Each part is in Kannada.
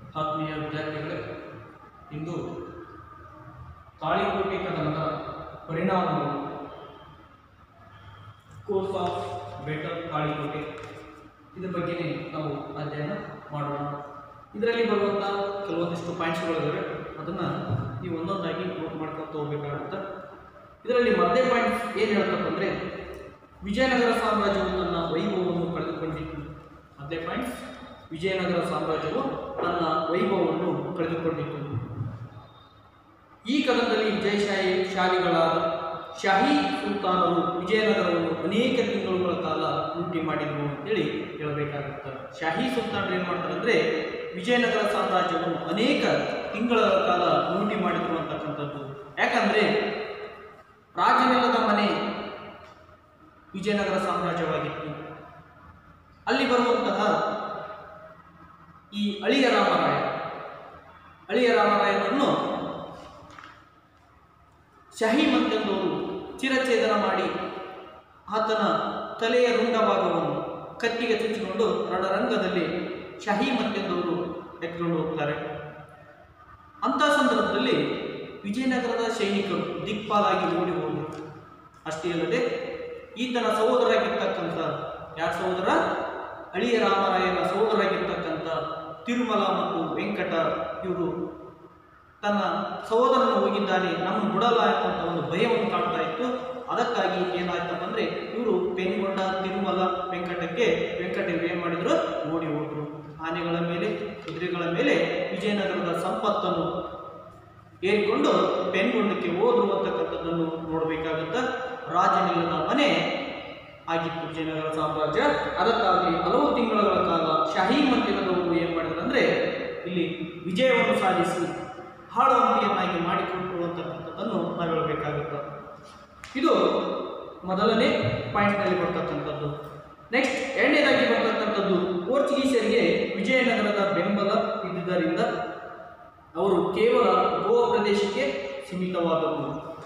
ಆತ್ಮೀಯ ವಿದ್ಯಾರ್ಥಿಗಳೇ ಇಂದು ತಾಳಿಕೋಟೆ ಕದನದ ಪರಿಣಾಮಗಳು ಕೋರ್ಸ್ ಆಫ್ ಬೆಟರ್ ತಾಳಿಕೋಟೆ ಇದ್ರ ಬಗ್ಗೆನೇ ನಾವು ಅಧ್ಯಯನ ಮಾಡೋಣ ಇದರಲ್ಲಿ ಬರುವಂಥ ಕೆಲವೊಂದಿಷ್ಟು ಪಾಯಿಂಟ್ಸ್ಗಳಿದ್ದಾವೆ ಅದನ್ನು ನೀವು ಒಂದೊಂದಾಗಿ ನೋಟ್ ಮಾಡ್ಕೊತ ಹೋಗ್ಬೇಕಾಗುತ್ತೆ ಇದರಲ್ಲಿ ಮೊದಲೇ ಪಾಯಿಂಟ್ಸ್ ಏನು ಹೇಳ್ತಪ್ಪ ಅಂದರೆ ವಿಜಯನಗರ ಸಾಮ್ರಾಜ್ಯವು ತನ್ನ ವೈಭವವನ್ನು ಕಳೆದುಕೊಂಡಿತ್ತು ಮೊದಲೇ ಪಾಯಿಂಟ್ಸ್ ವಿಜಯನಗರ ಸಾಮ್ರಾಜ್ಯವು ತನ್ನ ವೈಭವವನ್ನು ಕಳೆದುಕೊಂಡಿತ್ತು ಈ ಕದನದಲ್ಲಿ ವಿಜಯಶಾಹಿ ಶಾಹಿಗಳಾದ ಶಾಹಿ ಸುಲ್ತಾನರು ವಿಜಯನಗರವನ್ನು ಅನೇಕ ತಿಂಗಳುಗಳ ಕಾಲ ಲೂಟಿ ಮಾಡಿದರು ಅಂತೇಳಿ ಹೇಳಬೇಕಾಗುತ್ತೆ ಶಾಹಿ ಸುಲ್ತಾನರು ಏನು ಮಾಡ್ತಾರೆ ಅಂದರೆ ವಿಜಯನಗರ ಸಾಮ್ರಾಜ್ಯವನ್ನು ಅನೇಕ ತಿಂಗಳ ಕಾಲ ಲೂಟಿ ಮಾಡಿದರು ಅಂತಕ್ಕಂಥದ್ದು ಯಾಕಂದರೆ ರಾಜನಿಲ್ಲದ ಮನೆ ವಿಜಯನಗರ ಸಾಮ್ರಾಜ್ಯವಾಗಿತ್ತು ಅಲ್ಲಿ ಬರುವಂತಹ ಈ ಅಳಿಯ ರಾಮರಾಯ ಅಳಿಯ ರಾಮರಾಯನನ್ನು ಶಹಿ ಮಂತೆಂದವರು ಚಿರಛೇದನ ಮಾಡಿ ಆತನ ತಲೆಯ ರುಂಡ ಭಾಗವನ್ನು ಕತ್ತಿಗೆ ಚುಚ್ಚಿಕೊಂಡು ರಣರಂಗದಲ್ಲಿ ಶಹಿ ಮಂತೆಂದವರು ಎತ್ಕೊಂಡು ಹೋಗ್ತಾರೆ ಅಂಥ ಸಂದರ್ಭದಲ್ಲಿ ವಿಜಯನಗರದ ಸೈನಿಕರು ದಿಕ್ಪಾಲಾಗಿ ಓಡಿ ಹೋದರು ಅಷ್ಟೇ ಅಲ್ಲದೆ ಈತನ ಸಹೋದರಾಗಿರ್ತಕ್ಕಂಥ ಯಾರ ಸಹೋದರ ಅಳಿಯ ರಾಮರಾಯನ ಸಹೋದರಾಗಿರ್ತಕ್ಕಂಥ ತಿರುಮಲ ಮತ್ತು ವೆಂಕಟ ಇವರು ತನ್ನ ಸಹೋದರನು ಹೋಗಿದ್ದಾನೆ ನಮ್ಮ ಬಿಡಲ್ಲ ಅನ್ನುವಂಥ ಒಂದು ಭಯವನ್ನು ಕಾಡ್ತಾ ಇತ್ತು ಅದಕ್ಕಾಗಿ ಏನಾಯ್ತಪ್ಪ ಅಂದರೆ ಇವರು ಪೆನ್ಗೊಂಡ ತಿರುಮಲ ವೆಂಕಟಕ್ಕೆ ವೆಂಕಟ ಇವ್ರು ಏನು ಮಾಡಿದ್ರು ಓಡಿ ಹೋದ್ರು ಆನೆಗಳ ಮೇಲೆ ಕುದುರೆಗಳ ಮೇಲೆ ವಿಜಯನಗರದ ಸಂಪತ್ತನ್ನು ಏರಿಕೊಂಡು ಪೆನ್ಗೊಂಡಕ್ಕೆ ಹೋದ್ರು ಅಂತಕ್ಕಂಥದ್ದನ್ನು ನೋಡಬೇಕಾಗುತ್ತೆ ರಾಜನಿಲ್ಲದ ಮನೆ ಆಗಿತ್ತು ವಿಜಯನಗರ ಸಾಮ್ರಾಜ್ಯ ಅದಕ್ಕಾಗಿ ಹಲವು ತಿಂಗಳ ಕಾಲ ಶಾಹಿ ಮಂದಿರದವರು ಏನು ಮಾಡಿದ್ರು ಅಂದರೆ ಇಲ್ಲಿ ವಿಜಯವನ್ನು ಸಾಧಿಸಿ ಹಾಳುವಂತಿಯನ್ನಾಗಿ ಮಾಡಿಕೊಟ್ಟರು ಅಂತಕ್ಕಂಥದ್ದನ್ನು ನಾವು ಹೇಳಬೇಕಾಗುತ್ತೆ ಇದು ಮೊದಲನೇ ಪಾಯಿಂಟ್ನಲ್ಲಿ ಬರ್ತಕ್ಕಂಥದ್ದು ನೆಕ್ಸ್ಟ್ ಎರಡನೇದಾಗಿ ಬರ್ತಕ್ಕಂಥದ್ದು ಪೋರ್ಚುಗೀಸರಿಗೆ ವಿಜಯನಗರದ ಬೆಂಬಲ ಇದ್ದುದರಿಂದ ಅವರು ಕೇವಲ ಗೋವಾ ಪ್ರದೇಶಕ್ಕೆ ಸೀಮಿತವಾದವರು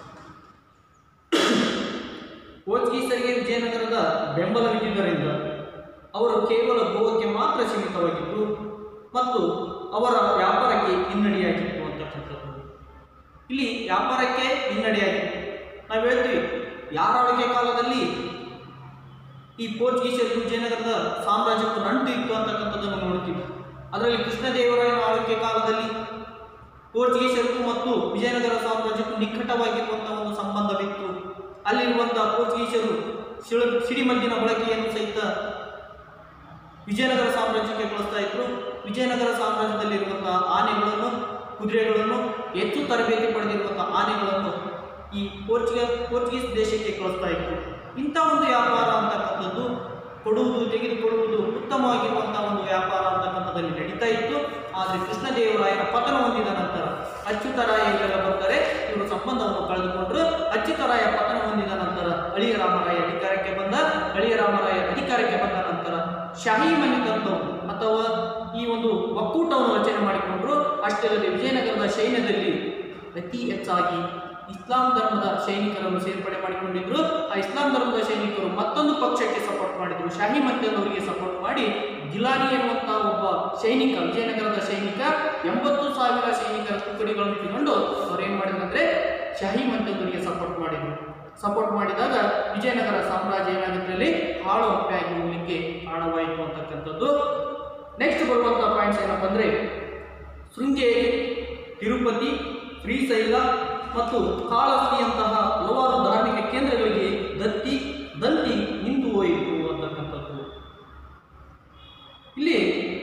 ಪೋರ್ಚುಗೀಸರಿಗೆ ವಿಜಯನಗರದ ಬೆಂಬಲವಿದ್ದುದರಿಂದ ಅವರು ಕೇವಲ ಗೋವಾಕ್ಕೆ ಮಾತ್ರ ಸೀಮಿತವಾಗಿದ್ದರು ಮತ್ತು ಅವರ ವ್ಯಾಪಾರಕ್ಕೆ ಹಿನ್ನಡೆಯಾಗಿತ್ತು ಅಂತಕ್ಕಂಥದ್ದು ಇಲ್ಲಿ ವ್ಯಾಪಾರಕ್ಕೆ ಹಿನ್ನಡೆಯಾಗಿತ್ತು ನಾವು ಹೇಳ್ತೀವಿ ಯಾರ ಆಳ್ವಿಕೆ ಕಾಲದಲ್ಲಿ ಈ ಪೋರ್ಚುಗೀಸರು ವಿಜಯನಗರದ ಸಾಮ್ರಾಜ್ಯಕ್ಕೂ ನಂಟು ಇತ್ತು ಅಂತಕ್ಕಂಥದ್ದನ್ನು ನೋಡ್ತೀವಿ ಅದರಲ್ಲಿ ಕೃಷ್ಣದೇವರಾಯನ ಆಳ್ವಿಕೆ ಕಾಲದಲ್ಲಿ ಪೋರ್ಚುಗೀಸರಿಗೂ ಮತ್ತು ವಿಜಯನಗರ ಸಾಮ್ರಾಜ್ಯಕ್ಕೂ ನಿಕಟವಾಗಿರುವಂತಹ ಒಂದು ಸಂಬಂಧವಿತ್ತು ಅಲ್ಲಿರುವಂತಹ ಪೋರ್ಚುಗೀಸರು ಸಿಳ ಸಿಡಿಮದ್ದಿನ ಬಳಕೆಯನ್ನು ಸಹಿತ ವಿಜಯನಗರ ಸಾಮ್ರಾಜ್ಯಕ್ಕೆ ಕಳಿಸ್ತಾ ಇದ್ರು ವಿಜಯನಗರ ಸಾಮ್ರಾಜ್ಯದಲ್ಲಿರುವಂತಹ ಆನೆಗಳನ್ನು ಕುದುರೆಗಳನ್ನು ಹೆಚ್ಚು ತರಬೇತಿ ಪಡೆದಿರುವಂತಹ ಆನೆಗಳನ್ನು ಈ ಪೋರ್ಚುಗಲ್ ಪೋರ್ಚುಗೀಸ್ ದೇಶಕ್ಕೆ ಕಳಿಸ್ತಾ ಇದ್ರು ಇಂಥ ಒಂದು ವ್ಯಾಪಾರ ಅಂತಕ್ಕಂಥದ್ದು ಕೊಡುವುದು ತೆಗೆದುಕೊಳ್ಳುವುದು ಉತ್ತಮವಾಗಿರುವಂತಹ ಒಂದು ವ್ಯಾಪಾರ ಅಂತಕ್ಕಂಥದ್ದಲ್ಲಿ ನಡೀತಾ ಇತ್ತು ಆದರೆ ಕೃಷ್ಣದೇವರಾಯನ ಪತನ ಹೊಂದಿದ ನಂತರ ಅಚ್ಯುತರಾಯ ಇಲ್ಲೆಲ್ಲ ಬರ್ತಾರೆ ಇವರು ಸಂಬಂಧವನ್ನು ಕಳೆದುಕೊಂಡ್ರು ಅಚ್ಯುತರಾಯ ಪತನ ಹೊಂದಿದ ನಂತರ ಅಳಿಯ ರಾಮರಾಯ ಅಧಿಕಾರಕ್ಕೆ ಬಂದ ಅಳಿಯ ರಾಮರಾಯ ಅಧಿಕಾರಕ್ಕೆ ಬಂದ ನಂತರ ಶಾಹಿ ಮನೆ ತಂದವರು ಅಥವಾ ಈ ಒಂದು ಒಕ್ಕೂಟವನ್ನು ರಚನೆ ಮಾಡಿಕೊಂಡ್ರು ಅಷ್ಟೇ ಅಲ್ಲದೆ ವಿಜಯನಗರದ ಸೈನ್ಯದಲ್ಲಿ ಅತಿ ಹೆಚ್ಚಾಗಿ ಇಸ್ಲಾಂ ಧರ್ಮದ ಸೈನಿಕರನ್ನು ಸೇರ್ಪಡೆ ಮಾಡಿಕೊಂಡಿದ್ರು ಆ ಇಸ್ಲಾಂ ಧರ್ಮದ ಸೈನಿಕರು ಮತ್ತೊಂದು ಪಕ್ಷಕ್ಕೆ ಸಪೋರ್ಟ್ ಮಾಡಿದ್ರು ಶಾಹಿ ಮಧ್ಯದವರಿಗೆ ಸಪೋರ್ಟ್ ಮಾಡಿ ಗಿಲಾನಿ ಎನ್ನುವಂತಹ ಒಬ್ಬ ಸೈನಿಕ ವಿಜಯನಗರದ ಸೈನಿಕ ಎಂಬತ್ತು ಸಾವಿರ ಸೈನಿಕರ ತುಕಡಿಗಳನ್ನು ಇಟ್ಟುಕೊಂಡು ಅವ್ರು ಏನು ಮಾಡಿದ್ರು ಅಂದ್ರೆ ಶಾಹಿ ಮಧ್ಯದವರಿಗೆ ಸಪೋರ್ಟ್ ಮಾಡಿದ್ರು ಸಪೋರ್ಟ್ ಮಾಡಿದಾಗ ವಿಜಯನಗರ ಸಾಮ್ರಾಜ್ಯ ಏನಾಗಿದ್ರಲ್ಲಿ ಹಾಳು ಹಂಪೆಯಾಗಿ ಹೋಗ್ಲಿಕ್ಕೆ ಕಾರಣವಾಯಿತು ಅಂತಕ್ಕಂಥದ್ದು ನೆಕ್ಸ್ಟ್ ಬರುವಂತಹ ಪಾಯಿಂಟ್ಸ್ ಏನಪ್ಪ ಅಂದ್ರೆ ಶೃಂಗೇರಿ ತಿರುಪತಿ ಶ್ರೀಶೈಲ ಮತ್ತು ಕಾಳಹಸ್ತಿಯಂತಹ ಹಲವಾರು ಧಾರ್ಮಿಕ ಕೇಂದ್ರಗಳಿಗೆ ದತ್ತಿ ದಂತಿ ನಿಂತು ಹೋಯಿತು ಅಂತಕ್ಕಂಥದ್ದು ಇಲ್ಲಿ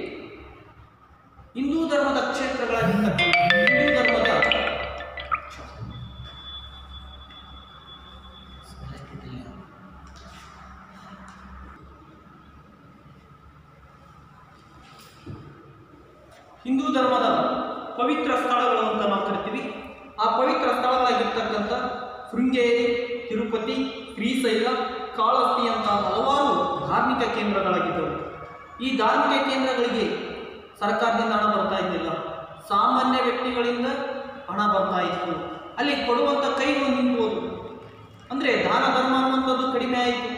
ಹಿಂದೂ ಧರ್ಮದ ಕ್ಷೇತ್ರಗಳಾಗಿರ್ತಕ್ಕಂಥ ಹಿಂದೂ ಧರ್ಮದ ಹಿಂದೂ ಧರ್ಮದ ಪವಿತ್ರ ಸ್ಥಳಗಳು ಅಂತ ನಾವು ಕರಿತೀವಿ ಆ ಪವಿತ್ರ ಸ್ಥಳಗಳಾಗಿರ್ತಕ್ಕಂಥ ಶೃಂಗೇರಿ ತಿರುಪತಿ ಶ್ರೀಶೈಲ ಕಾಳಹಸ್ತಿಯಂತಹ ಹಲವಾರು ಧಾರ್ಮಿಕ ಕೇಂದ್ರಗಳಾಗಿದ್ದವು ಈ ಧಾರ್ಮಿಕ ಕೇಂದ್ರಗಳಿಗೆ ಸರ್ಕಾರದಿಂದ ಹಣ ಬರ್ತಾ ಇದ್ದಿಲ್ಲ ಸಾಮಾನ್ಯ ವ್ಯಕ್ತಿಗಳಿಂದ ಹಣ ಬರ್ತಾ ಇತ್ತು ಅಲ್ಲಿ ಕೊಡುವಂಥ ಕೈಗಳು ನಿಂತು ಹೋದವು ಅಂದರೆ ದಾನ ಧರ್ಮ ಅನ್ನುವಂಥದ್ದು ಕಡಿಮೆ ಆಯಿತು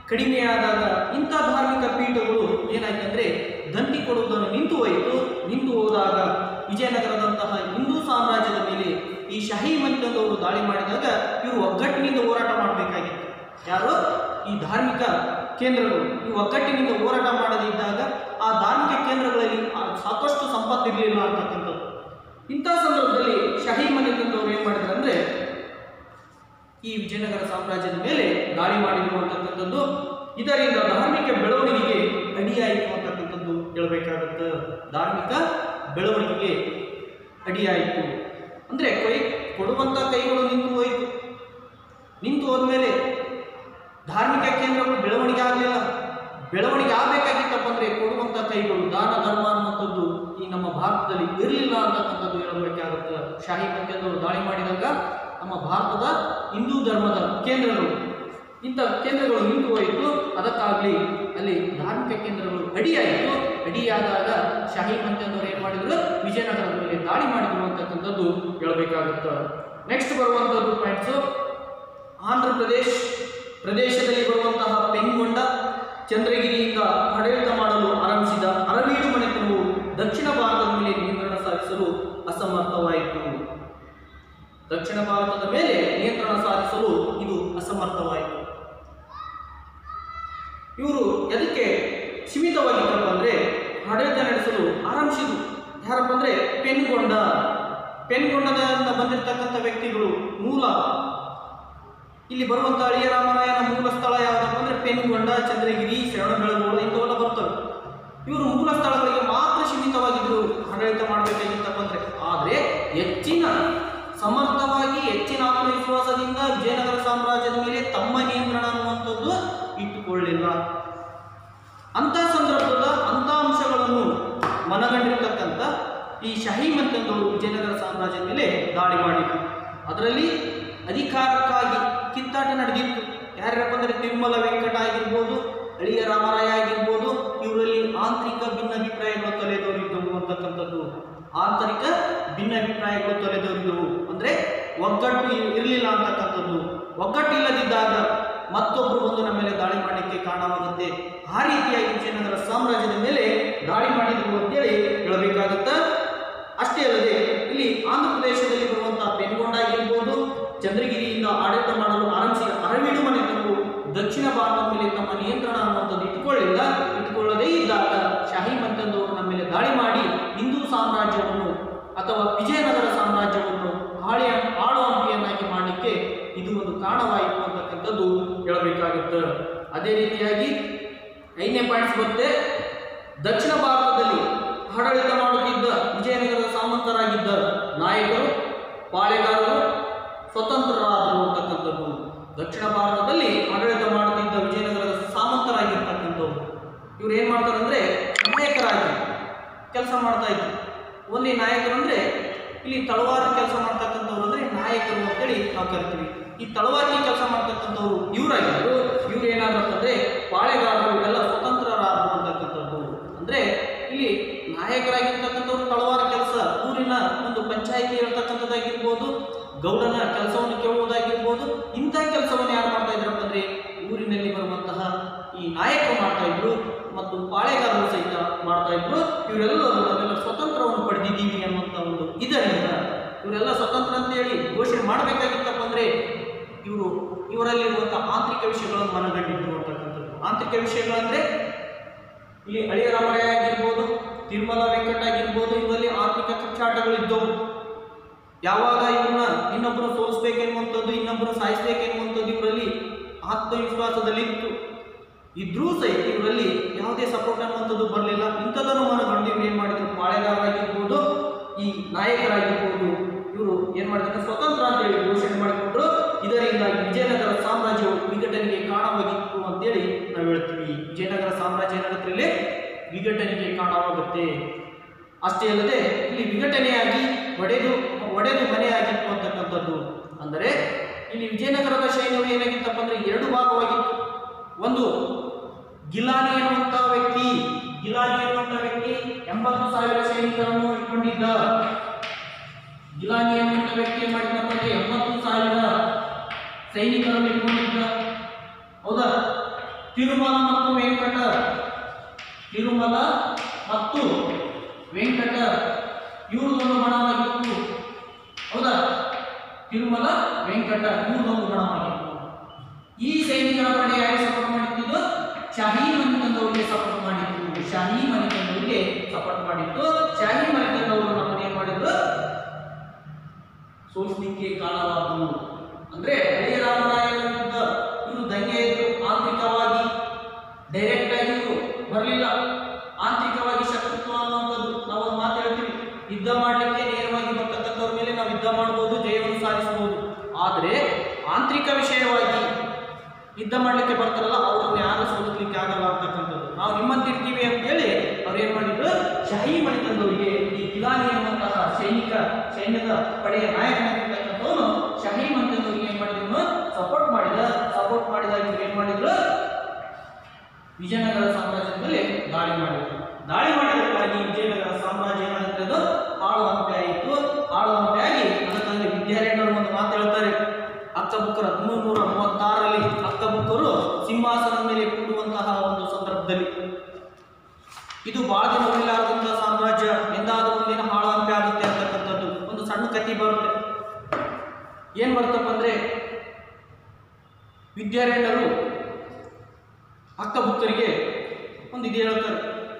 ಕಡಿಮೆಯಾದಾಗ ಇಂಥ ಧಾರ್ಮಿಕ ಪೀಠಗಳು ಏನಾಯ್ತಂದ್ರೆ ದಂಡಿ ಕೊಡುವುದನ್ನು ನಿಂತು ಹೋಯಿತು ನಿಂತು ಹೋದಾಗ ವಿಜಯನಗರದಂತಹ ಹಿಂದೂ ಸಾಮ್ರಾಜ್ಯದ ಮೇಲೆ ಈ ಶಹಿ ಮಂತಂದವರು ದಾಳಿ ಮಾಡಿದಾಗ ಇವರು ಒಗ್ಗಟ್ಟಿನಿಂದ ಹೋರಾಟ ಮಾಡಬೇಕಾಗಿತ್ತು ಯಾರು ಈ ಧಾರ್ಮಿಕ ಕೇಂದ್ರಗಳು ಈ ಒಗ್ಗಟ್ಟಿನಿಂದ ಹೋರಾಟ ಮಾಡದಿದ್ದಾಗ ಆ ಧಾರ್ಮಿಕ ಕೇಂದ್ರಗಳಲ್ಲಿ ಆ ಸಾಕಷ್ಟು ಸಂಪತ್ತು ಇರಲಿಲ್ಲ ಅಂತಕ್ಕಂಥದ್ದು ಇಂಥ ಸಂದರ್ಭದಲ್ಲಿ ಶಹಿ ಮನೆತಂದವರು ಏನು ಮಾಡಿದ್ರು ಅಂದರೆ ಈ ವಿಜಯನಗರ ಸಾಮ್ರಾಜ್ಯದ ಮೇಲೆ ದಾಳಿ ಮಾಡಿದ್ರು ಅಂತಕ್ಕಂಥದ್ದು ಇದರಿಂದ ಧಾರ್ಮಿಕ ಬೆಳವಣಿಗೆಗೆ ಅಡಿಯಾಯಿತು ಅಂತಕ್ಕಂಥದ್ದು ಹೇಳಬೇಕಾಗುತ್ತೆ ಧಾರ್ಮಿಕ ಬೆಳವಣಿಗೆಗೆ ಅಡಿಯಾಯಿತು ಅಂದರೆ ಕೈ ಕೊಡುವಂಥ ಕೈಗಳು ನಿಂತು ಹೋಯಿತು ನಿಂತು ಹೋದ್ಮೇಲೆ ಧಾರ್ಮಿಕ ಕೇಂದ್ರಗಳು ಬೆಳವಣಿಗೆ ಆಗಲಿಲ್ಲ ಬೆಳವಣಿಗೆ ಆಗಬೇಕಾಗಿತ್ತಪ್ಪ ಅಂದರೆ ಕೊಡುವಂಥ ಕೈಗಳು ದಾನ ಧರ್ಮ ಅನ್ನುವಂಥದ್ದು ಈ ನಮ್ಮ ಭಾರತದಲ್ಲಿ ಇರಲಿಲ್ಲ ಅಂತಕ್ಕಂಥದ್ದು ಹೇಳಬೇಕಾಗುತ್ತೆ ಶಾಹಿ ಮಂತ್ಯದವರು ದಾಳಿ ಮಾಡಿದಾಗ ನಮ್ಮ ಭಾರತದ ಹಿಂದೂ ಧರ್ಮದ ಕೇಂದ್ರಗಳು ಇಂಥ ಕೇಂದ್ರಗಳು ನಿಂತು ಹೋಯಿತು ಅದಕ್ಕಾಗಲಿ ಅಲ್ಲಿ ಧಾರ್ಮಿಕ ಕೇಂದ್ರಗಳು ಅಡಿಯಾಯಿತು ಅಡಿಯಾದಾಗ ಶಾಹಿ ಮಂತ್ಯದವರು ಏನು ಮಾಡಿದ್ರು ವಿಜಯನಗರದ ಮೇಲೆ ದಾಳಿ ಮಾಡಿದ್ರು ಅಂತಕ್ಕಂಥದ್ದು ಹೇಳಬೇಕಾಗುತ್ತೆ ನೆಕ್ಸ್ಟ್ ಬರುವಂಥದ್ದು ಪಾಯಿಂಟ್ಸು ಆಂಧ್ರ ಪ್ರದೇಶ್ ಪ್ರದೇಶದಲ್ಲಿ ಬರುವಂತಹ ಪೆನ್ಗೊಂಡ ಚಂದ್ರಗಿರಿಯಿಂದ ಆಡಳಿತ ಮಾಡಲು ಆರಂಭಿಸಿದ ಅರವೀಡು ಮನೆತನವು ದಕ್ಷಿಣ ಭಾರತದ ಮೇಲೆ ನಿಯಂತ್ರಣ ಸಾಧಿಸಲು ಅಸಮರ್ಥವಾಯಿತು ದಕ್ಷಿಣ ಭಾರತದ ಮೇಲೆ ನಿಯಂತ್ರಣ ಸಾಧಿಸಲು ಇದು ಅಸಮರ್ಥವಾಯಿತು ಇವರು ಎದಕ್ಕೆ ಸೀಮಿತವಾಗಿದ್ದಪ್ಪ ಅಂದರೆ ಆಡಳಿತ ನಡೆಸಲು ಆರಂಭಿಸಿದ್ರು ಯಾರಪ್ಪ ಅಂದರೆ ಪೆನ್ಗೊಂಡ ಪೆನ್ಗೊಂಡದಿಂದ ಬಂದಿರತಕ್ಕಂಥ ವ್ಯಕ್ತಿಗಳು ಮೂಲ ಇಲ್ಲಿ ಬರುವಂಥ ಅಳಿಯ ರಾಮರಾಯನ ಮೂಲ ಸ್ಥಳ ಯಾವುದಪ್ಪ ಅಂದರೆ ಪೆನ್ಗೊಂಡ ಚಂದ್ರಗಿರಿ ಶರಣಬೆಳಗೊಳ ಇಂಥವೆಲ್ಲ ಬರ್ತವೆ ಇವರು ಮೂಲ ಸ್ಥಳಗಳಿಗೆ ಮಾತ್ರ ಸೀಮಿತವಾಗಿದ್ದರು ಆಡಳಿತ ಮಾಡಬೇಕಾಗಿತ್ತಪ್ಪ ಅಂದರೆ ಆದರೆ ಹೆಚ್ಚಿನ ಸಮರ್ಥವಾಗಿ ಹೆಚ್ಚಿನ ಆತ್ಮವಿಶ್ವಾಸದಿಂದ ವಿಜಯನಗರ ಸಾಮ್ರಾಜ್ಯದ ಮೇಲೆ ತಮ್ಮ ನಿಯಂತ್ರಣ ಅನ್ನುವಂಥದ್ದು ಇಟ್ಟುಕೊಳ್ಳಿಲ್ಲ ಅಂಥ ಸಂದರ್ಭದ ಅಂಥ ಅಂಶಗಳನ್ನು ಮನಗಂಡಿರ್ತಕ್ಕಂಥ ಈ ಶಹಿ ಮಂತಂದವರು ವಿಜಯನಗರ ಸಾಮ್ರಾಜ್ಯದ ಮೇಲೆ ದಾಳಿ ಮಾಡಿದರು ಅದರಲ್ಲಿ ಅಧಿಕಾರಕ್ಕಾಗಿ ಕಿತ್ತಾಟ ನಡೆದಿತ್ತು ಯಾರ್ಯಾರಪ್ಪ ಅಂದರೆ ತಿರುಮಲ ವೆಂಕಟ ಆಗಿರ್ಬೋದು ಅಳಿಯ ರಾಮರಾಯ ಆಗಿರ್ಬೋದು ಇವರಲ್ಲಿ ಆಂತರಿಕ ಭಿನ್ನಾಭಿಪ್ರಾಯಗಳು ತಲೆದೋರಿದ್ದವು ಅಂತಕ್ಕಂಥದ್ದು ಆಂತರಿಕ ಭಿನ್ನಾಭಿಪ್ರಾಯಗಳು ತೊಲೆದೋರಿದವು ಅಂದರೆ ಒಗ್ಗಟ್ಟು ಇರಲಿಲ್ಲ ಅಂತಕ್ಕಂಥದ್ದು ಒಗ್ಗಟ್ಟು ಇಲ್ಲದಿದ್ದಾಗ ಮತ್ತೊಬ್ಬರು ಬಂದು ನಮ್ಮ ಮೇಲೆ ದಾಳಿ ಮಾಡಲಿಕ್ಕೆ ಕಾರಣವಾಗುತ್ತೆ ಆ ರೀತಿಯಾಗಿ ವಿಜಯನಗರ ಸಾಮ್ರಾಜ್ಯದ ಮೇಲೆ ದಾಳಿ ಮಾಡಿದ್ರು ಅಂತೇಳಿ ಹೇಳಬೇಕಾಗುತ್ತಾ ಅಷ್ಟೇ ಅಲ್ಲದೆ ಇಲ್ಲಿ ಆಂಧ್ರ ಪ್ರದೇಶದಲ್ಲಿ ಬರುವಂತಹ ಪೆನ್ಗೊಂಡ ಆಗಿರ್ಬೋದು ಚಂದ್ರಗಿರಿಯಿಂದ ಆಡಳಿತ ಮಾಡಲು ಆರಂಭಿಸಿದ ಅರವೀಡು ಮನೆತನವು ದಕ್ಷಿಣ ಭಾರತದ ಮೇಲೆ ತಮ್ಮ ನಿಯಂತ್ರಣ ಅನ್ನುವಂಥದ್ದು ಇಟ್ಟುಕೊಳ್ಳಿಲ್ಲ ಇಟ್ಟುಕೊಳ್ಳದೇ ಇದ್ದಾಗ ಶಾಹಿ ಮಂತಂದವರು ನಮ್ಮ ಮೇಲೆ ದಾಳಿ ಮಾಡಿ ಹಿಂದೂ ಸಾಮ್ರಾಜ್ಯವನ್ನು ಅಥವಾ ವಿಜಯನಗರ ಸಾಮ್ರಾಜ್ಯವನ್ನು ಆಳಿ ಆಳುವಂತೆಯನ್ನಾಗಿ ಮಾಡಲಿಕ್ಕೆ ಇದು ಒಂದು ಕಾರಣವಾಯಿತು ಅಂತಕ್ಕಂಥದ್ದು ಹೇಳಬೇಕಾಗುತ್ತೆ ಅದೇ ರೀತಿಯಾಗಿ ಐದನೇ ಪಾಯಿಂಟ್ಸ್ ಬರುತ್ತೆ ದಕ್ಷಿಣ ಭಾರತದಲ್ಲಿ ಆಡಳಿತ ಮಾಡುತ್ತಿದ್ದ ವಿಜಯನಗರದ ಸಾಮಂತರಾಗಿದ್ದ ನಾಯಕರು ಪಾಳೆಗಾರರು ಸ್ವತಂತ್ರರಾದರು ಅಂತಕ್ಕಂಥದ್ದು ದಕ್ಷಿಣ ಭಾರತದಲ್ಲಿ ಆಡಳಿತ ಮಾಡುತ್ತಿದ್ದ ವಿಜಯನಗರದ ಸಾಮಂತರಾಗಿರ್ತಕ್ಕಂಥವ್ರು ಇವ್ರು ಏನು ಮಾಡ್ತಾರೆ ಅಂದರೆ ನಾಯಕರಾಗಿ ಕೆಲಸ ಮಾಡ್ತಾ ಇದ್ರು ಒಂದೇ ನಾಯಕರು ಅಂದರೆ ಇಲ್ಲಿ ತಳವಾರ ಕೆಲಸ ಮಾಡ್ತಕ್ಕಂಥವ್ರು ಅಂದರೆ ನಾಯಕರು ಅಂತೇಳಿ ನಾವು ಕರಿತೀವಿ ಈ ತಳವಾರಿಗೆ ಕೆಲಸ ಮಾಡ್ತಕ್ಕಂಥವ್ರು ಇವರಾಗಿದ್ದರು ಇವ್ರು ಏನಾದ್ರು ಅಂದರೆ ಪಾಳೆಗಾರರು ಇವೆಲ್ಲ ಸ್ವತಂತ್ರರಾದರು ಅಂತಕ್ಕಂಥದ್ದು ಅಂದರೆ ಇಲ್ಲಿ ನಾಯಕರಾಗಿರ್ತಕ್ಕಂಥವ್ರು ತಳವಾರ ಕೆಲಸ ಊರಿನ ಒಂದು ಪಂಚಾಯಿತಿ ಹೇಳ್ತಕ್ಕಂಥದ್ದಾಗಿರ್ಬೋದು ಗೌಡನ ಕೆಲಸವನ್ನು ಕೇಳುವುದಾಗಿರ್ಬೋದು ಇಂಥ ಕೆಲಸವನ್ನು ಯಾರು ಮಾಡ್ತಾ ಇದ್ರಪ್ಪ ಅಂದರೆ ಊರಿನಲ್ಲಿ ಬರುವಂತಹ ಈ ನಾಯಕರು ಮಾಡ್ತಾ ಇದ್ರು ಮತ್ತು ಪಾಳೆಗಾರರು ಸಹಿತ ಮಾಡ್ತಾ ಇದ್ರು ಇವರೆಲ್ಲರೂ ನಾವೆಲ್ಲ ಸ್ವತಂತ್ರವನ್ನು ಪಡೆದಿದ್ದೀವಿ ಅನ್ನುವಂಥ ಒಂದು ಇದರಿಂದ ಇವರೆಲ್ಲ ಸ್ವತಂತ್ರ ಅಂತೇಳಿ ಘೋಷಣೆ ಮಾಡಬೇಕಾಗಿತ್ತಪ್ಪ ಅಂದರೆ ಇವರು ಇವರಲ್ಲಿರುವಂಥ ಆಂತರಿಕ ವಿಷಯಗಳನ್ನು ಮನಗಂಡಿದ್ರು ಅಂತಕ್ಕಂಥದ್ದು ಆಂತರಿಕ ವಿಷಯಗಳಂದರೆ ಇಲ್ಲಿ ಅಳಿಯ ರಾಮರಾಯ ಆಗಿರ್ಬೋದು ತಿರುಮಲ ವೆಂಕಟ ಆಗಿರ್ಬೋದು ಇವರಲ್ಲಿ ಆರ್ಥಿಕ ಕಚ್ಚಾಟಗಳಿದ್ದವು ಯಾವಾಗ ಇವ್ರನ್ನ ಇನ್ನೊಬ್ಬರು ಸೋಲಿಸ್ಬೇಕೆನ್ನುವಂಥದ್ದು ಇನ್ನೊಬ್ಬರು ಸಾಯಿಸ್ಬೇಕೆನ್ನುವಂಥದ್ದು ಇವರಲ್ಲಿ ಆತ್ಮವಿಶ್ವಾಸದಲ್ಲಿತ್ತು ಇದ್ರೂ ಸಹಿತ ಇವರಲ್ಲಿ ಯಾವುದೇ ಸಪೋರ್ಟ್ ಅನ್ನುವಂಥದ್ದು ಬರಲಿಲ್ಲ ಇಂಥದನ್ನು ಮನಗಂಡು ಇವ್ರು ಏನು ಮಾಡಿದ್ರು ಪಾಳೆಗಾರರಾಗಿರ್ಬೋದು ಈ ನಾಯಕರಾಗಿರ್ಬೋದು ಇವರು ಏನು ಮಾಡಿದ್ರು ಸ್ವತಂತ್ರ ಅಂತೇಳಿ ಘೋಷಣೆ ಮಾಡಿಕೊಂಡ್ರು ಇದರಿಂದಾಗಿ ವಿಜಯನಗರ ಸಾಮ್ರಾಜ್ಯವು ವಿಘಟನೆಗೆ ಕಾರಣವಾಗಿತ್ತು ಅಂತೇಳಿ ನಾವು ಹೇಳ್ತೀವಿ ವಿಜಯನಗರ ಸಾಮ್ರಾಜ್ಯ ಏನಾಗುತ್ತೆ ಇಲ್ಲಿ ವಿಘಟನೆಗೆ ಕಾರಣವಾಗುತ್ತೆ ಅಷ್ಟೇ ಅಲ್ಲದೆ ಇಲ್ಲಿ ವಿಘಟನೆಯಾಗಿ ಒಡೆದು ಒಡೆದು ಮನೆಯಾಗಿತ್ತು ಅಂತಕ್ಕಂಥದ್ದು ಅಂದರೆ ಇಲ್ಲಿ ವಿಜಯನಗರದ ಸೈನ್ಯವು ಏನಾಗಿತ್ತಪ್ಪ ಅಂದರೆ ಎರಡು ಭಾಗವಾಗಿತ್ತು ಒಂದು ಗಿಲಾನಿ ಎನ್ನುವಂಥ ವ್ಯಕ್ತಿ ಗಿಲಾನಿ ಎನ್ನುವಂಥ ವ್ಯಕ್ತಿ ಎಂಬತ್ತು ಸಾವಿರ ಸೈನಿಕರನ್ನು ಇಟ್ಕೊಂಡಿದ್ದ ಗಿಲಾನಿ ಎನ್ನುವಂಥ ವ್ಯಕ್ತಿ ಏನ್ ಮಾಡಿದಪ್ಪ ಅಂದ್ರೆ ಎಂಬತ್ತು ಸಾವಿರ ಸೈನಿಕರನ್ನು ಇಟ್ಕೊಂಡಿದ್ದ ಹೌದಾ ತಿರುಮಲ ಮತ್ತು ವೆಂಕಟ ತಿರುಮಲ ಮತ್ತು ವೆಂಕಟ ಇವ್ರದೊಂದು ಬಣವಾಗಿತ್ತು ಹೌದಾ ತಿರುಮಲ ವೆಂಕಟ ಇವ್ರದೊಂದು ಬಣವಾಗಿತ್ತು ಈ ಸೈನಿಕರ ಪಡೆ ಯಾರಿಗೆ ಸಪೋರ್ಟ್ ಮಾಡಿದ್ದು ಶಾಹಿ ಮನೆತನದವರಿಗೆ ಸಪೋರ್ಟ್ ಮಾಡಿತ್ತು ಶಾಹಿ ಮನೆತನದವರಿಗೆ ಸಪೋರ್ಟ್ ಮಾಡಿತ್ತು ಶಾಹಿ ಮನೆತನದವರು ನಮ್ಮನ್ನು ಏನ್ ಮಾಡಿದ್ರು ಸೋಲಿಸಲಿಕ್ಕೆ ಕಾರಣವಾದವು ಅಂದ್ರೆ ಹಳೆಯ ರಾಮರಾಯನ ವಿರುದ್ಧ ಇವರು ದಂಗೆ ಇದ್ರು ಆಂತರಿಕವಾಗಿ ಡೈರೆಕ್ಟ್ ಆಗಿ ಇವರು ಬರಲಿಲ್ಲ ಆಂತರಿಕವಾಗಿ ಶತ್ರುತ್ವ ಅನ್ನುವಂಥದ್ದು ನಾವು ಒಂದು ಮಾತು ಹೇಳ್ತೀವಿ ಯುದ್ಧ ಮಾಡಲಿಕ್ಕೆ ನೇರವಾಗಿ ಬರ್ತಕ್ಕಂಥವ್ರ ಮೇಲೆ ನಾವು ಯುದ್ಧ ಮಾಡ್ಬೋದು ಜಯವನ್ನು ಸಾಧಿಸಬಹುದು ಆದರೆ ಆಂತರಿಕ ವಿಷಯವಾಗಿ ಯುದ್ಧ ಮಾಡಲಿಕ್ಕೆ ಬರ್ತಾರಲ್ಲ ಅವ್ರನ್ನ ಯಾರು ಸೋಲಿಸ್ಲಿಕ್ಕೆ ಆಗಲ್ಲ ಅಂತಕ್ಕಂಥದ್ದು ನಾವು ನಿಮ್ಮಂತಿರ್ತೀವಿ ಅಂತೇಳಿ ಅವ್ರು ಏನ್ ಮಾಡಿದ್ರು ಶಾಹಿ ಮನೆತನದವರಿಗೆ ಈ ಗಿಲಾನಿ ಎನ್ನುವಂತಹ ಸೈನಿಕ ಸೈನ್ಯದ ಪಡೆಯ ನಾಯಕನಾಗಿರ್ತಕ್ಕಂಥವನು ಶಾಹಿ ಮನೆತನದವರಿಗೆ ಏನ್ ಮಾಡಿದ್ರು ಸಪೋರ್ಟ್ ಮಾಡಿದ ಸಪೋರ್ಟ್ ಮಾಡಿದಾಗ ಇವ್ರು ಏನ್ ಮಾಡಿದ್ರು ವಿಜಯನಗರ ಸಾಮ್ರಾಜ್ಯದ ಮೇಲೆ ದಾಳಿ ಮಾಡಿದ್ರು ದಾಳಿ ಮಾಡಿದಕ್ಕಾಗಿ ವಿಜಯನಗರ ಸಾಮ್ರಾಜ್ಯ ಏನಾಗುತ್ತದೆ ಹಾಳು ಹಂಪೆ ಆಯಿತು ಹಾಳು ಹಂಪೆ ಆಗಿ ಅದಕ್ಕಾಗಿ ವಿದ್ಯಾರಣ್ಯರು ಒಂದು ಮಾತು ಹೇಳ್ತಾರೆ ಅಕ್ಕಬುಕ್ಕರ ಹದಿಮೂರು ನೂರ ಮೂವತ್ತಾರರಲ್ಲಿ ಅಕ್ಕಬುಕ್ಕರು ಸಿಂಹಾಸನದ ಮೇಲೆ ಕೂಡುವಂತಹ ಒಂದು ಸಂದರ್ಭದಲ್ಲಿ ಇದು ಬಹಳ ದಿನ ಉಳಿಲಾರದಂತಹ ಸಾಮ್ರಾಜ್ಯ ಎಂದಾದರೂ ಒಂದಿನ ಹಾಳು ಹಂಪೆ ಆಗುತ್ತೆ ಅಂತಕ್ಕಂಥದ್ದು ಒಂದು ಸಣ್ಣ ಕಥೆ ಬರುತ್ತೆ ಏನ್ ಬರ್ತಪ್ಪ ಅಂದ್ರೆ ವಿದ್ಯಾರಣ್ಯರು ಅಕ್ಕಬುಕ್ಕರಿಗೆ ಒಂದು ಇದು ಹೇಳ್ತಾರೆ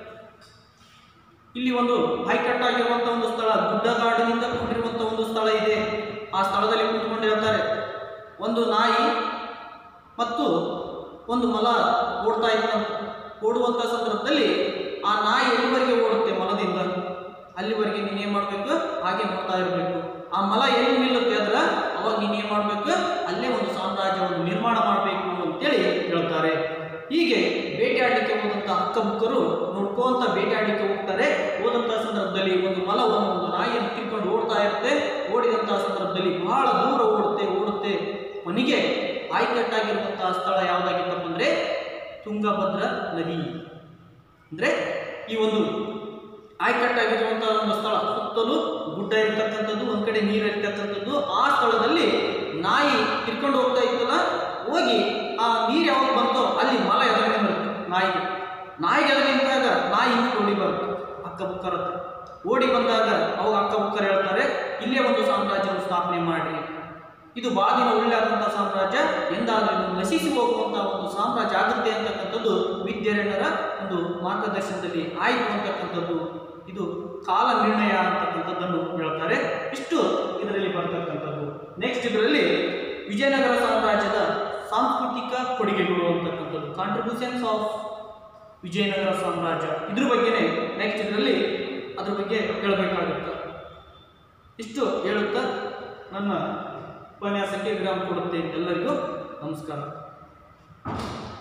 ಇಲ್ಲಿ ಒಂದು ಹೈಕಟ್ಟಾಗಿರುವಂಥ ಒಂದು ಸ್ಥಳ ಗುಡ್ಡಗಾಡಿನಿಂದ ಕೂಡಿರುವಂಥ ಒಂದು ಸ್ಥಳ ಇದೆ ಆ ಸ್ಥಳದಲ್ಲಿ ಕೂತ್ಕೊಂಡು ಹೇಳ್ತಾರೆ ಒಂದು ನಾಯಿ ಮತ್ತು ಒಂದು ಮಲ ಓಡ್ತಾ ಇತ್ತಂತ ಓಡುವಂಥ ಸಂದರ್ಭದಲ್ಲಿ ಆ ನಾಯಿ ಎಲ್ಲಿವರೆಗೆ ಓಡುತ್ತೆ ಮಲದಿಂದ ಅಲ್ಲಿವರೆಗೆ ನೀನೇನು ಮಾಡಬೇಕು ಹಾಗೆ ನೋಡ್ತಾ ಇರಬೇಕು ಆ ಮಲ ಎಲ್ಲಿ ನಿಲ್ಲುತ್ತೆ ಅದ್ರ ಅವಾಗ ನೀನೇನು ಮಾಡಬೇಕು ಅಲ್ಲೇ ಒಂದು ಸಾಮ್ರಾಜ್ಯವನ್ನು ನಿರ್ಮಾಣ ಮಾಡಬೇಕು ಅಂತೇಳಿ ಹೇಳ್ತಾರೆ ಹೀಗೆ ಬೇಟೆಯಾಡಲಿಕ್ಕೆ ಹೋದಂಥ ಅಕ್ಕಬುಕ್ಕರು ನೋಡ್ಕೊಂತ ಬೇಟೆಯಾಡಲಿಕ್ಕೆ ಹೋಗ್ತಾರೆ ಹೋದಂಥ ಸಂದರ್ಭದಲ್ಲಿ ಒಂದು ಮಲವನ್ನು ಒಂದು ನಾಯಿಯನ್ನು ತಿಳ್ಕೊಂಡು ಓಡ್ತಾ ಇರುತ್ತೆ ಓಡಿದಂತಹ ಸಂದರ್ಭದಲ್ಲಿ ಬಹಳ ದೂರ ಓಡುತ್ತೆ ಓಡುತ್ತೆ ಕೊನೆಗೆ ಆಯ್ಕಟ್ಟಾಗಿರುವಂತಹ ಸ್ಥಳ ಯಾವುದಾಗಿತ್ತಪ್ಪ ಅಂದ್ರೆ ತುಂಗಭದ್ರಾ ನದಿ ಅಂದ್ರೆ ಈ ಒಂದು ಆಯ್ಕಟ್ಟಾಗಿರುವಂತಹ ಒಂದು ಸ್ಥಳ ಸುತ್ತಲೂ ಗುಡ್ಡ ಇರ್ತಕ್ಕಂಥದ್ದು ಒಂದ್ ಕಡೆ ನೀರು ಇರ್ತಕ್ಕಂಥದ್ದು ಆ ಸ್ಥಳದಲ್ಲಿ ನಾಯಿ ತಿರ್ಕೊಂಡು ಹೋಗ್ತಾ ಇತ್ತಲ್ಲ ಹೋಗಿ ಆ ನೀರು ಯಾವಾಗ ಬಂತೋ ಅಲ್ಲಿ ಮಲ ಎದುರು ಬರುತ್ತೆ ನಾಯಿಗೆ ನಾಯಿಗೆ ಎದುರು ನಿಂತಾಗ ನಾಯಿ ಹಿಂದೆ ಓಡಿ ಬರುತ್ತೆ ಅಕ್ಕ ಬುಕ್ಕರ ಹತ್ರ ಓಡಿ ಬಂದಾಗ ಅವಾಗ ಅಕ್ಕ ಬುಕ್ಕರ್ ಹೇಳ್ತಾರೆ ಇಲ್ಲೇ ಒಂದು ಸಾಮ್ರಾಜ್ಯವನ್ನು ಸ್ಥಾಪನೆ ಮಾಡ್ರಿ ಇದು ಬಹಳ ದಿನ ಉಳ್ಳಾದಂತಹ ಸಾಮ್ರಾಜ್ಯ ಎಂದಾದ್ರೂ ಇದು ನಶಿಸಿ ಹೋಗುವಂತಹ ಒಂದು ಸಾಮ್ರಾಜ್ಯ ಆಗುತ್ತೆ ಅಂತಕ್ಕಂಥದ್ದು ವಿದ್ಯಾರಣ್ಯರ ಒಂದು ಮಾರ್ಗದರ್ಶನದಲ್ಲಿ ಆಯಿತು ಅಂತಕ್ಕಂಥದ್ದು ಇದು ಕಾಲ ನಿರ್ಣಯ ಅಂತಕ್ಕಂಥದ್ದನ್ನು ಹೇಳ್ತಾರೆ ಇಷ್ಟು ಇದರಲ್ಲಿ ಬರ್ತಕ್ಕಂಥದ್ದು ನೆಕ್ಸ್ಟ್ ಇದರಲ್ಲಿ ವಿಜಯನಗರ ಸಾಮ್ರಾಜ್ಯದ ಸಾಂಸ್ಕೃತಿಕ ಕೊಡುಗೆಗಳು ಅಂತಕ್ಕಂಥದ್ದು ಕಾಂಟ್ರಿಬ್ಯೂಷನ್ಸ್ ಆಫ್ ವಿಜಯನಗರ ಸಾಮ್ರಾಜ್ಯ ಇದ್ರ ಬಗ್ಗೆನೇ ನೆಕ್ಸ್ಟ್ ಇದರಲ್ಲಿ ಅದ್ರ ಬಗ್ಗೆ ಹೇಳಬೇಕಾಗುತ್ತೆ ಇಷ್ಟು ಹೇಳುತ್ತಾ ನನ್ನ ಉಪನ್ಯಾಸಕ್ಕೆ ವಿರಾಮ ಕೊಡುತ್ತೆ ಎಲ್ಲರಿಗೂ ನಮಸ್ಕಾರ